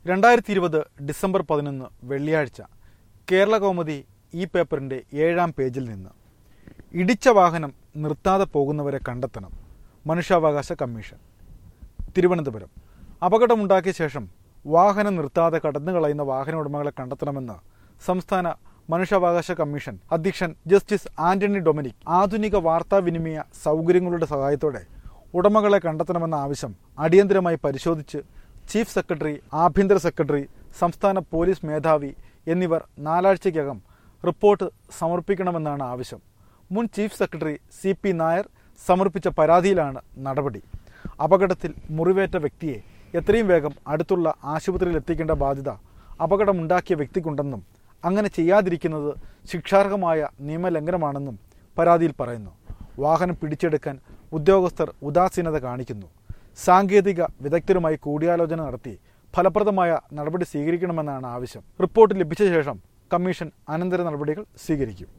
രണ്ടായിരത്തി ഇരുപത് ഡിസംബർ പതിനൊന്ന് വെള്ളിയാഴ്ച കേരള കൗമുദി ഈ പേപ്പറിന്റെ ഏഴാം പേജിൽ നിന്ന് ഇടിച്ച വാഹനം നിർത്താതെ പോകുന്നവരെ കണ്ടെത്തണം മനുഷ്യാവകാശ കമ്മീഷൻ തിരുവനന്തപുരം അപകടമുണ്ടാക്കിയ ശേഷം വാഹനം നിർത്താതെ കടന്നു കളയുന്ന വാഹന ഉടമകളെ കണ്ടെത്തണമെന്ന് സംസ്ഥാന മനുഷ്യാവകാശ കമ്മീഷൻ അധ്യക്ഷൻ ജസ്റ്റിസ് ആന്റണി ഡൊമിനിക് ആധുനിക വാർത്താവിനിമയ സൗകര്യങ്ങളുടെ സഹായത്തോടെ ഉടമകളെ കണ്ടെത്തണമെന്ന ആവശ്യം അടിയന്തരമായി പരിശോധിച്ച് ചീഫ് സെക്രട്ടറി ആഭ്യന്തര സെക്രട്ടറി സംസ്ഥാന പോലീസ് മേധാവി എന്നിവർ നാലാഴ്ചയ്ക്കകം റിപ്പോർട്ട് സമർപ്പിക്കണമെന്നാണ് ആവശ്യം മുൻ chief secretary C P Nair സമർപ്പിച്ച പരാതിയിലാണ് നടപടി അപകടത്തിൽ മുറിവേറ്റ വ്യക്തിയെ എത്രയും വേഗം അടുത്തുള്ള ആശുപത്രിയിൽ എത്തിക്കേണ്ട ബാധ്യത അപകടമുണ്ടാക്കിയ വ്യക്തിക്കുണ്ടെന്നും അങ്ങനെ ചെയ്യാതിരിക്കുന്നത് ശിക്ഷാർഹമായ നിയമലംഘനമാണെന്നും പരാതിയിൽ പറയുന്നു വാഹനം പിടിച്ചെടുക്കാൻ ഉദ്യോഗസ്ഥർ ഉദാസീനത കാണിക്കുന്നു സാങ്കേതിക വിദഗ്ധരുമായി കൂടിയാലോചന നടത്തി ഫലപ്രദമായ നടപടി സ്വീകരിക്കണമെന്നാണ് ആവശ്യം റിപ്പോർട്ട് ലഭിച്ച ശേഷം കമ്മീഷൻ അനന്തര നടപടികൾ സ്വീകരിക്കും